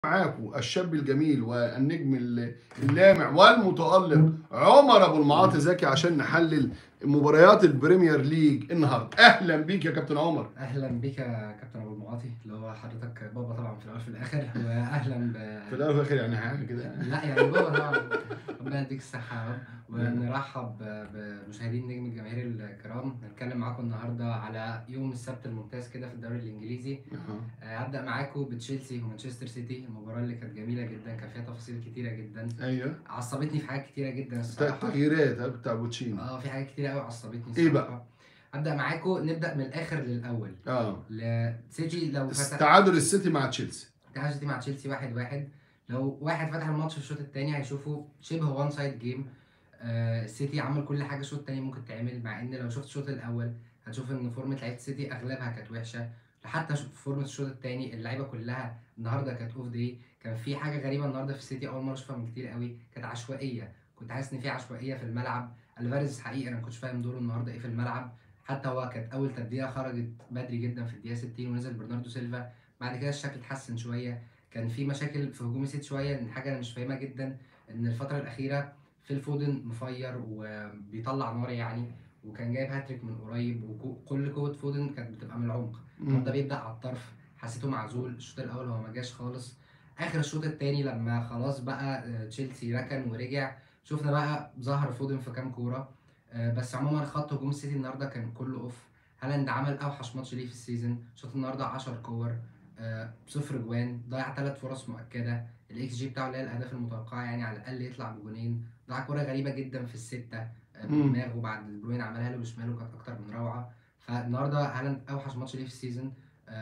معاكم الشاب الجميل والنجم اللامع والمتألق عمر ابو المعاطي زكي عشان نحلل مباريات البريمير ليج النهارده اهلا بيك يا كابتن عمر اهلا بيك يا كابتن ابو المعاطي اللي هو حضرتك بابا طبعا في الاول في الاخر واهلا ب... في الاول وفي الاخر يعني حاجه كده لا يعني بابا طبعا ربنا يديك الصحه يا رب ونرحب بمشاهدين نجم الجماهير الكرام نتكلم معاكم النهارده على يوم السبت الممتاز كده في الدوري الانجليزي آه، هبدا معاكم بتشيلسي ومانشستر سيتي المباراه اللي كانت جميله جدا كان فيها تفاصيل كتيره جدا ايوه عصبتني في حاجات كتيره جدا الصراحه تغييرات بتاع بوتشينو اه في حاجات كتيره قوي عصبتني ايه بقى؟ ابدا معاكم نبدا من الاخر للاول اه لسيتي لو فتح تعادل السيتي مع تشيلسي تعادل السيتي مع تشيلسي واحد واحد لو واحد فتح الماتش في الشوط الثاني هيشوفوا شبه وان سايد جيم السيتي عمل كل حاجه الشوط الثاني ممكن تعمل مع ان لو شفت الشوط الاول هتشوف ان فورمه لعيبه السيتي اغلبها كانت وحشه حتى فورمه الشوط الثاني اللعيبه كلها النهارده كانت اوف داي كان في حاجه غريبه النهارده في السيتي اول مره اشوفها من كتير قوي كانت عشوائيه كنت حاسس ان في عشوائيه في الملعب الفاريز حقيقه انا ما كنتش فاهم دوره النهارده ايه في الملعب حتى هو كانت اول تبديله خرجت بدري جدا في الدقيقه 60 ونزل برناردو سيلفا بعد كده الشكل اتحسن شويه كان في مشاكل في هجوم السيتي شويه ان حاجه انا مش فاهمها جدا ان الفتره الاخيره في الفودن مفير وبيطلع نار يعني وكان جايب هاتريك من قريب وكل قوه فودن كانت بتبقى من العمق النهارده بيبدا على الطرف حسيته معزول الشوط الاول هو ما جاش خالص اخر الشوط الثاني لما خلاص بقى تشيلسي ركن ورجع شفنا بقى ظهر فودن في كام كوره آه، بس عموما خط هجوم السيتي النهارده كان كله اوف هالاند عمل اوحش ماتش ليه في السيزون شوط النهارده 10 كور آه، صفر جوان ضيع ثلاث فرص مؤكده الاكس جي بتاعه اللي هي الاهداف المتوقعه يعني على الاقل يطلع بجونين ضيع كوره غريبه جدا في السته آه، بدماغه بعد البروين عملها له بشماله كانت اكتر من روعه فالنهارده هالاند اوحش ماتش ليه في السيزون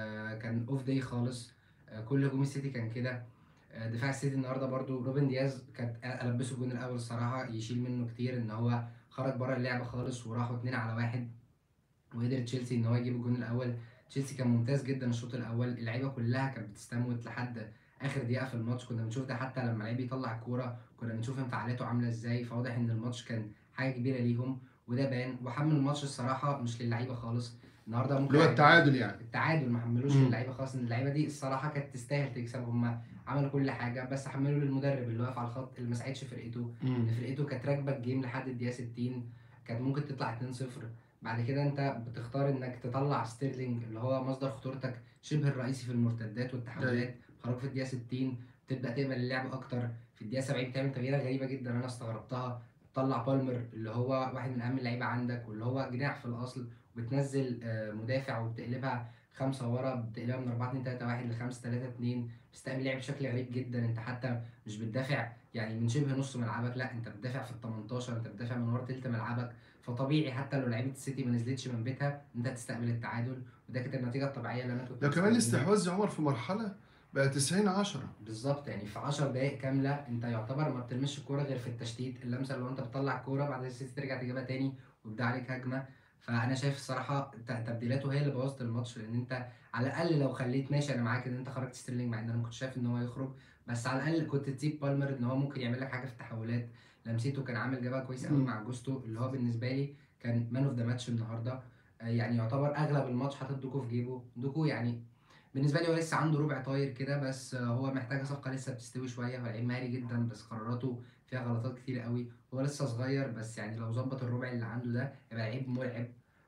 كان اوف داي خالص كل هجوم السيتي كان كده دفاع السيتي النهارده برده روبن دياز كانت البسه الجون الاول الصراحه يشيل منه كتير ان هو خرج بره اللعبه خالص وراحوا اتنين على واحد وقدر تشيلسي ان هو يجيب الجون الاول تشيلسي كان ممتاز جدا الشوط الاول اللعيبه كلها كانت بتستموت لحد اخر دقيقه في الماتش كنا بنشوف ده حتى لما لعيب يطلع الكوره كنا بنشوف انفعالاته عامله ازاي فواضح ان الماتش كان حاجه كبيره ليهم وده بان وحمل الماتش الصراحه مش للعيبه خالص النهارده ممكن اللي هو التعادل يعني التعادل ما حملوش للعيبه خالص ان اللعيبه دي الصراحه كانت تستاهل تكسب هم عملوا كل حاجه بس حملوا للمدرب اللي واقف على الخط اللي ما ساعدش فرقته ان فرقته كانت راكبه الجيم لحد الدقيقه 60 كانت ممكن تطلع 2-0 بعد كده انت بتختار انك تطلع ستيرلينج اللي هو مصدر خطورتك شبه الرئيسي في المرتدات والتحولات خرج في الدقيقه 60 تبدا تقبل اللعب اكتر في الدقيقه 70 بتعمل تغييره غريبه جدا انا استغربتها طلع بالمر اللي هو واحد من اهم اللعيبه عندك واللي هو جناح في الاصل وبتنزل آه، مدافع وبتقلبها خمسه ورا بتقلبها من 4 2 3 1 ل 5 3 2 بتستقبل لعب بشكل غريب جدا انت حتى مش بتدافع يعني من شبه نص ملعبك لا انت بتدافع في ال 18 انت بتدافع من ورا تلت ملعبك فطبيعي حتى لو لعيبه السيتي ما نزلتش من بيتها انت تستقبل التعادل وده كانت النتيجه الطبيعيه اللي انا كنت ده كمان الاستحواذ يا عمر في مرحله بقى 90 10 بالظبط يعني في 10 دقائق كامله انت يعتبر ما بتلمسش الكوره غير في التشتيت اللمسه اللي انت بتطلع الكوره بعد السيتي ترجع تجيبها تاني ويبدا عليك هجمه فانا شايف الصراحه تبديلاته هي اللي بوظت الماتش لان انت على الاقل لو خليت ماشي انا معاك ان انت خرجت ستيرلينج مع ان انا ما كنتش شايف ان هو يخرج بس على الاقل كنت تسيب بالمر ان هو ممكن يعمل لك حاجه في التحولات لمسيته كان عامل جبهه كويس قوي مع جوستو اللي هو بالنسبه لي كان مان اوف ذا ماتش النهارده آه، يعني يعتبر اغلب الماتش حاطط دوكو في جيبه دوكو يعني بالنسبه لي هو لسه عنده ربع طاير كده بس هو محتاج صفقه لسه بتستوي شويه هو لعيب مهاري جدا بس قراراته فيها غلطات كتير قوي هو لسه صغير بس يعني لو ظبط الربع اللي عنده ده يبقى لعيب مرعب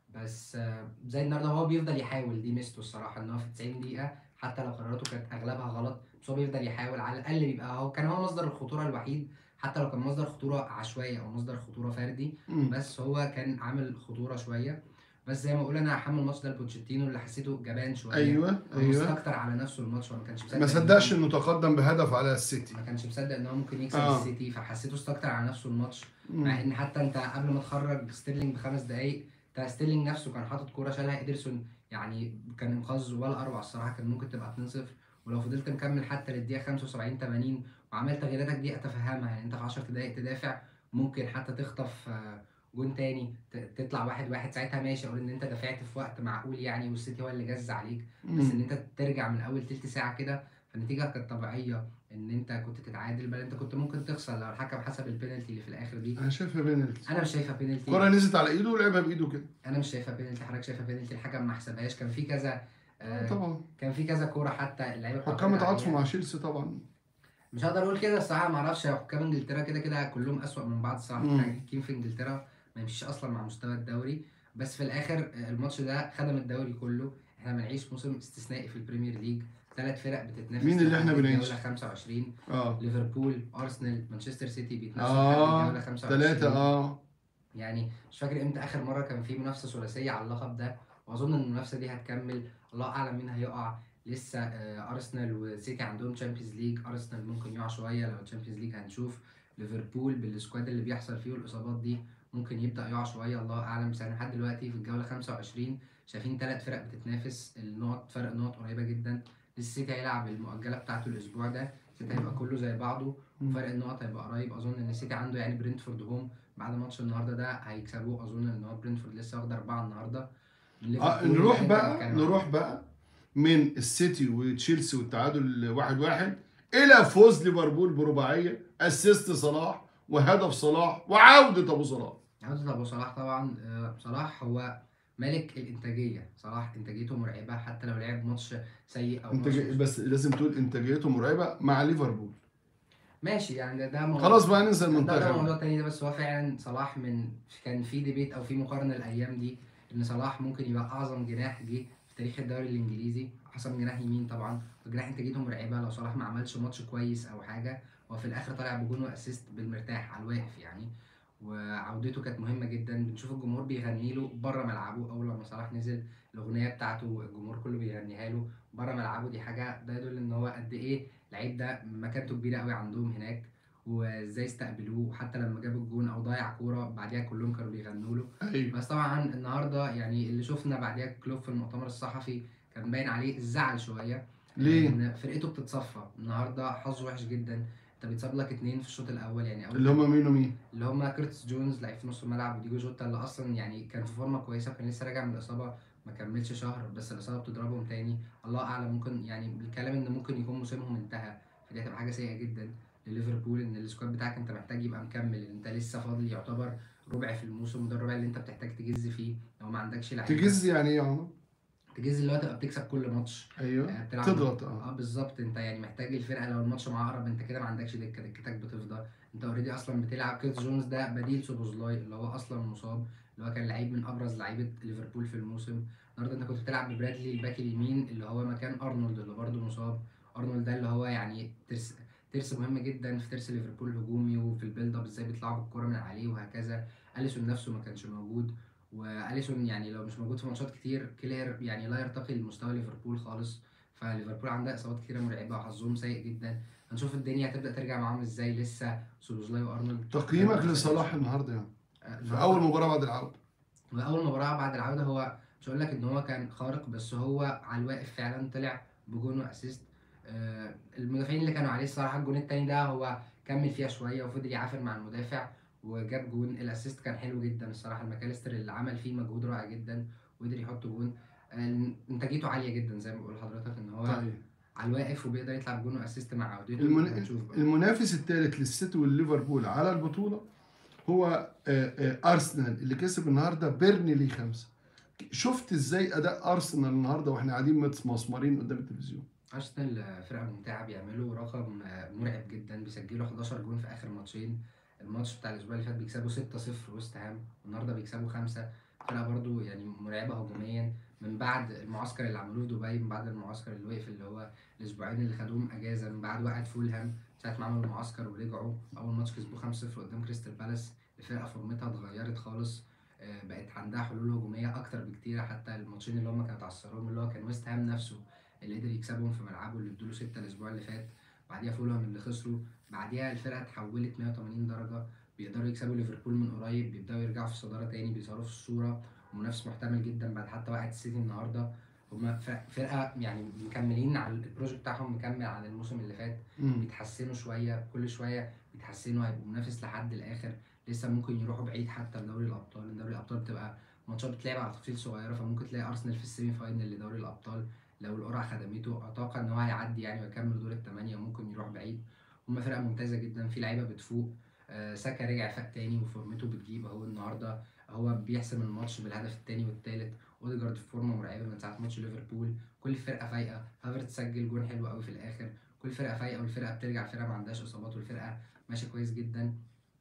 بس زي النهارده هو بيفضل يحاول دي ميزته الصراحه ان هو في 90 دقيقه حتى لو قراراته كانت اغلبها غلط بس هو بيفضل يحاول على الاقل بيبقى هو كان هو مصدر الخطوره الوحيد حتى لو كان مصدر خطوره عشوائي او مصدر خطوره فردي بس هو كان عامل خطوره شويه بس زي ما اقول انا هحمل الماتش ده لبوتشيتينو اللي حسيته جبان شويه ايوه ايوه مستكتر على نفسه الماتش وما كانش مصدق ما صدقش انه تقدم بهدف على السيتي ما كانش مصدق ان هو ممكن يكسب آه. السيتي فحسيته استكتر على نفسه الماتش مع ان حتى انت قبل ما تخرج ستيرلينج بخمس دقائق بتاع ستيرلينج نفسه كان حاطط كوره شالها ادرسون يعني كان انقاذ ولا اروع الصراحه كان ممكن تبقى 2-0 ولو فضلت مكمل حتى للدقيقه 75 80 وعملت تغييراتك دي اتفهمها يعني انت في 10 دقائق تدافع ممكن حتى تخطف آه، جون تاني تطلع واحد واحد ساعتها ماشي اقول ان انت دفعت في وقت معقول يعني والسيتي هو اللي جز عليك بس ان انت ترجع من اول تلت ساعه كده فالنتيجه كانت طبيعيه ان انت كنت تتعادل بل انت كنت ممكن تخسر لو الحكم حسب البينالتي اللي في الاخر دي انا شايفها بينالتي انا مش شايفها بينالتي الكره نزلت على ايده ولعبها بايده كده انا مش شايفها بينالتي حضرتك شايفها بينالتي الحكم ما حسبهاش كان في كذا آه، طبعا كان في كذا كوره حتى اللعيبه حكام بتعترض اتعاطفوا عليها. مع تشيلسي طبعا مش هقدر اقول كده الصراحه ما اعرفش حكام انجلترا كده كده كلهم اسوأ من بعض الصراحه مم. التحكيم في انجلترا ما يمشيش اصلا مع مستوى الدوري بس في الاخر آه، الماتش ده خدم الدوري كله احنا بنعيش موسم استثنائي في البريمير ليج ثلاث فرق بتتنافس مين اللي احنا لحد بنعيش؟ الجوله 25 اه ليفربول ارسنال مانشستر سيتي بيتنافسوا اه لحد الجوله 25 ثلاثة اه يعني مش فاكر امتى اخر مره كان في منافسه ثلاثيه على اللقب ده واظن ان المنافسه دي هتكمل الله اعلم مين هيقع لسه آه، ارسنال وسيتي عندهم تشامبيونز ليج ارسنال ممكن يقع شويه لو تشامبيونز ليج هنشوف ليفربول بالسكواد اللي بيحصل فيه والاصابات دي ممكن يبدا يقع شويه الله اعلم بس احنا لحد دلوقتي في الجوله 25 شايفين ثلاث فرق بتتنافس النقط فرق نقط قريبه جدا لسه السيتي هيلعب المؤجله بتاعته الاسبوع ده السيتي هيبقى كله زي بعضه وفرق النقط هيبقى قريب اظن ان السيتي عنده يعني برينتفورد هوم بعد ماتش النهارده ده هيكسبوه اظن ان هو برينتفورد لسه واخد اربعه النهارده من آه ليفربول نروح اللي بقى كان- نروح بقى من السيتي وتشيلسي والتعادل واحد واحد الى فوز ليفربول برباعيه اسيست صلاح وهدف صلاح وعوده ابو صلاح عودة ابو صلاح طبعا آه، صلاح هو ملك الانتاجيه صلاح انتاجيته مرعبه حتى لو لعب ماتش سيء او انتاج ماتش بس لازم تقول انتاجيته مرعبه مع ليفربول ماشي يعني ده, ده موضوع خلاص بقى ننسى ده, ده المنتخب موضوع تاني ده بس هو فعلا صلاح من كان في ديبيت او في مقارنه الايام دي ان صلاح ممكن يبقى اعظم جناح جه في تاريخ الدوري الانجليزي احسن جناح يمين طبعا وجناح انتاجيته مرعبه لو صلاح ما عملش ماتش كويس او حاجه هو في الاخر طالع بجون واسيست بالمرتاح على الواقف يعني وعودته كانت مهمه جدا بنشوف الجمهور بيغني له بره ملعبه اول لما صلاح نزل الاغنيه بتاعته الجمهور كله بيغنيها له بره ملعبه دي حاجه ده يدل ان هو قد ايه اللعيب ده مكانته كبيره قوي عندهم هناك وازاي استقبلوه وحتى لما جاب الجون او ضيع كوره بعديها كلهم كانوا بيغنوا له ايوه بس طبعا النهارده يعني اللي شفنا بعديها كلوب في المؤتمر الصحفي كان باين عليه الزعل شويه ليه؟ ان فرقته بتتصفى النهارده حظه وحش جدا انت بيتصاب لك اتنين في الشوط الاول يعني اول اللي هم مين ومين؟ اللي هم كيرتس جونز لعيب في نص الملعب وديجو جوتا اللي اصلا يعني كان في فورمه كويسه وكان لسه راجع من الاصابه ما كملش شهر بس الاصابه بتضربهم تاني الله اعلم ممكن يعني الكلام ان ممكن يكون موسمهم انتهى فدي هتبقى حاجه سيئه جدا لليفربول ان السكواد بتاعك انت محتاج يبقى مكمل انت لسه فاضل يعتبر ربع في الموسم وده الربع اللي انت بتحتاج تجز فيه لو ما عندكش لعيبه تجز يعني ايه يا عمر؟ تجز اللي هو تبقى بتكسب كل ماتش ايوه آه، بتلعب تضغط اه اه بالظبط انت يعني محتاج الفرقه لو الماتش معاه قرب انت كده ما عندكش دكه دكتك بتفضى انت اوريدي اصلا بتلعب كيرت جونز ده بديل سوبوزلاي اللي هو اصلا مصاب اللي هو كان لعيب من ابرز لعيبه ليفربول في الموسم النهارده انت كنت بتلعب ببرادلي الباك اليمين اللي هو مكان ارنولد اللي برضه مصاب ارنولد ده اللي هو يعني ترس ترس مهم جدا في ترس ليفربول الهجومي وفي البيلد اب ازاي بيطلعوا بالكوره من عليه وهكذا اليسون نفسه ما كانش موجود واليسون يعني لو مش موجود في ماتشات كتير كلير يعني لا يرتقي لمستوى ليفربول خالص فليفربول عندها اصابات كتيره مرعبه وحظهم سيء جدا هنشوف الدنيا هتبدا ترجع معاهم ازاي لسه سولوزلاي وارنولد تقييمك لصلاح النهارده يعني آه، في اول مباراه بعد العوده واول مباراه بعد العوده هو مش هقول لك ان هو كان خارق بس هو على الواقف فعلا طلع بجون واسيست آه، المدافعين اللي كانوا عليه الصراحه الجون التاني ده هو كمل فيها شويه وفضل يعافر مع المدافع وجاب جون الاسيست كان حلو جدا الصراحه الماكاليستر اللي عمل فيه مجهود رائع جدا وقدر يحط جون آه، انتاجيته عاليه جدا زي ما بقول لحضرتك ان هو طيب على الواقف وبيقدر يطلع بجون واسيست مع عودته المن... هنشوف بقى. المنافس الثالث للسيتي والليفربول على البطوله هو آه، آه، ارسنال اللي كسب النهارده بيرنلي خمسه شفت ازاي اداء ارسنال النهارده واحنا قاعدين متمسمرين قدام التلفزيون ارسنال فرقه ممتعه بيعملوا رقم مرعب جدا بيسجلوا 11 جون في اخر ماتشين الماتش بتاع الاسبوع اللي فات بيكسبوا 6-0 ويست هام والنهارده بيكسبوا خمسة فرقه برضو يعني مرعبه هجوميا من بعد المعسكر اللي عملوه في دبي من بعد المعسكر اللي وقف اللي هو الاسبوعين اللي خدوهم اجازه من بعد وقعه فولهام ساعه ما عملوا المعسكر ورجعوا اول ماتش كسبوه 5-0 قدام كريستال بالاس الفرقه فورمتها اتغيرت خالص آه، بقت عندها حلول هجوميه اكتر بكتير حتى الماتشين اللي هم كانوا اتعثرهم اللي هو كان ويست هام نفسه اللي قدر يكسبهم في ملعبه اللي ادوله ستة الاسبوع اللي فات بعديها فولهام اللي خسروا بعديها الفرقه اتحولت 180 درجه بيقدروا يكسبوا ليفربول من قريب بيبداوا يرجعوا في الصداره تاني بيظهروا في الصوره ومنافس محتمل جدا بعد حتى وقعت السيتي النهارده هما ف- فرقه يعني مكملين على البروجكت بتاعهم مكمل على الموسم اللي فات مم. بيتحسنوا شويه كل شويه بيتحسنوا هيبقوا منافس لحد الاخر لسه ممكن يروحوا بعيد حتى لدوري الابطال لان دوري الابطال بتبقى ماتشات بتلعب على تفاصيل صغيره فممكن تلاقي ارسنال في السيمي فاينل لدوري الابطال لو القرعه خدمته اتوقع ان هو هيعدي يعني ويكمل دور الثمانيه وممكن يروح بعيد هما فرقه ممتازه جدا في لعيبه بتفوق آه، ساكا رجع فاق تاني وفورمته بتجيب اهو النهارده هو بيحسم الماتش بالهدف التاني والتالت اوديجارد في فورمه مرعبه من ساعه ماتش ليفربول كل الفرقه فايقه هافرتز سجل جون حلو قوي في الاخر كل الفرقه فايقه والفرقه بترجع الفرقه ما عندهاش اصابات والفرقه ماشيه كويس جدا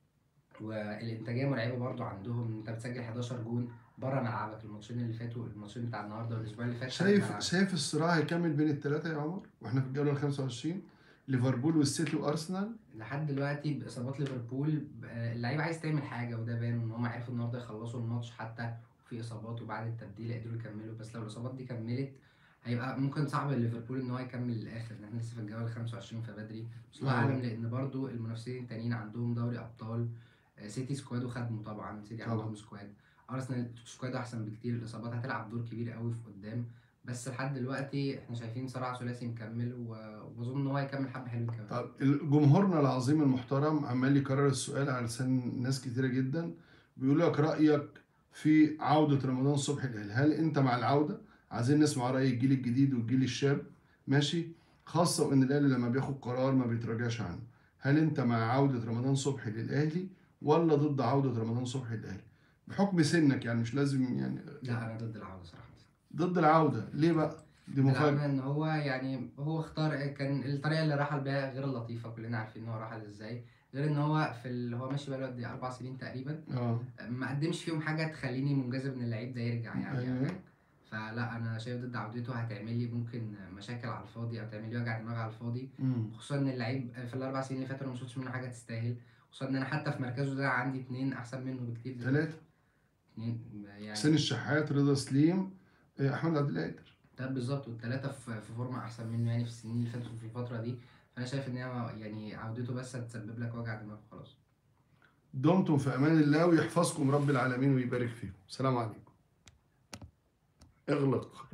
والانتاجيه مرعبه برضو عندهم انت بتسجل 11 جون بره ملعبك الماتشين اللي فاتوا الماتشين بتاع النهارده والاسبوع اللي فات شايف ملعبك. شايف الصراع هيكمل بين الثلاثه يا عمر واحنا في الجوله ال 25 ليفربول والسيتي وارسنال لحد دلوقتي باصابات ليفربول ب- اللعيبه عايز تعمل حاجه وده بان ان هم عرفوا النهارده يخلصوا الماتش حتى في اصابات وبعد التبديل قدروا يكملوا بس لو الاصابات دي كملت هيبقى ممكن صعب لليفربول ان هو يكمل للاخر لان احنا لسه في الجوله 25 فبدري بس الله آه. اعلم لان برضو المنافسين التانيين عندهم دوري ابطال آه، سيتي سكواد وخدمه طبعا سيتي طبعا. عندهم سكواد ارسنال سكواد احسن بكتير الاصابات هتلعب دور كبير قوي في قدام بس لحد دلوقتي احنا شايفين صراع ثلاثي مكمل و- واظن ان هو هيكمل حبه حلوين كمان طب جمهورنا العظيم المحترم عمال يكرر السؤال على لسان ناس كتيره جدا بيقول لك رايك في عوده رمضان صبحي الاهلي هل انت مع العوده عايزين نسمع راي الجيل الجديد والجيل الشاب ماشي خاصه وان الاهلي لما بياخد قرار ما بيتراجعش عنه هل انت مع عوده رمضان صبحي للاهلي ولا ضد عوده رمضان صبحي للاهلي بحكم سنك يعني مش لازم يعني لا انا ضد العوده صراحه ضد العوده ليه بقى دي مفاجاه بالعكس ان هو يعني هو اختار كان الطريقه اللي رحل بيها غير اللطيفه كلنا عارفين ان هو رحل ازاي غير ان هو في اللي هو ماشي بقاله قد ايه اربع سنين تقريبا اه ما قدمش فيهم حاجه تخليني منجذب ان اللعيب ده يرجع يعني أيوة. فاهم؟ فلا انا شايف ضد عودته هتعمل لي ممكن مشاكل على الفاضي او تعمل لي وجع دماغ على الفاضي امم خصوصا ان اللعيب في الاربع سنين اللي فاتوا انا ما شفتش منه حاجه تستاهل خصوصا ان انا حتى في مركزه ده عندي اتنين احسن منه بكتير ثلاثه اتنين يعني حسين الشحات رضا سليم آه، احمد عبد القادر ده بالظبط والتلاتة في في فورمة أحسن منه يعني في السنين اللي فاتت في الفترة دي فأنا شايف إن هي يعني عودته بس هتسبب لك وجع دماغ خلاص دمتم في امان الله ويحفظكم رب العالمين ويبارك فيكم سلام عليكم اغلق